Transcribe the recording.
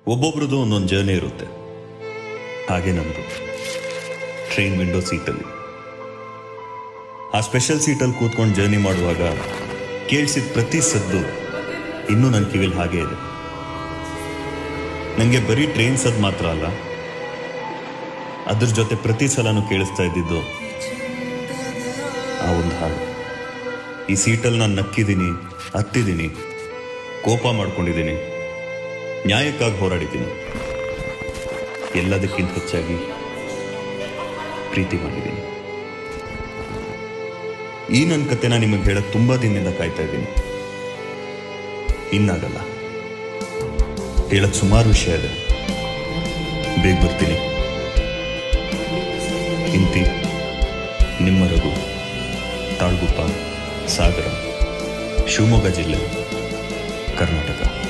ಒಬ್ಬೊಬ್ರದ್ದು ಒಂದೊಂದು ಜರ್ನಿ ಇರುತ್ತೆ ಹಾಗೆ ನಂದು ಟ್ರೈನ್ ವಿಂಡೋ ಸೀಟಲ್ಲಿ ಆ ಸ್ಪೆಷಲ್ ಸೀಟಲ್ಲಿ ಕೂತ್ಕೊಂಡು ಜರ್ನಿ ಮಾಡುವಾಗ ಕೇಳಿಸಿದ ಪ್ರತಿ ಸದ್ದು ಇನ್ನೂ ನನ್ನ ಕಿವಿಲ್ ಹಾಗೆ ಇದೆ ನನಗೆ ಬರೀ ಟ್ರೈನ್ ಸದ್ದು ಮಾತ್ರ ಅಲ್ಲ ಅದ್ರ ಜೊತೆ ಪ್ರತಿ ಸಲನೂ ಕೇಳಿಸ್ತಾ ಇದ್ದಿದ್ದು ಆ ಒಂದು ಹಾಡು ಈ ಸೀಟಲ್ಲಿ ನಾನು ನಕ್ಕಿದ್ದೀನಿ ಹತ್ತಿದ್ದೀನಿ ಕೋಪ ಮಾಡ್ಕೊಂಡಿದ್ದೀನಿ ನ್ಯಾಯಕ್ಕಾಗಿ ಹೋರಾಡಿದ್ದೀನಿ ಎಲ್ಲದಕ್ಕಿಂತ ಹೆಚ್ಚಾಗಿ ಪ್ರೀತಿ ಮಾಡಿದ್ದೀನಿ ಈ ನನ್ನ ಕತೆನ ನಿಮಗೆ ಹೇಳಕ್ ತುಂಬಾ ದಿನದಿಂದ ಕಾಯ್ತಾ ಇದ್ದೀನಿ ಇನ್ನಾಗಲ್ಲ ಹೇಳಕ್ ಸುಮಾರು ವಿಷಯ ಇದೆ ಬೇಗ ಬರ್ತೀನಿ ಇಂತಿ ನಿಮ್ಮ ರಘು ತಾಳ್ಗುಪ್ಪ ಸಾಗರ ಶಿವಮೊಗ್ಗ ಜಿಲ್ಲೆ ಕರ್ನಾಟಕ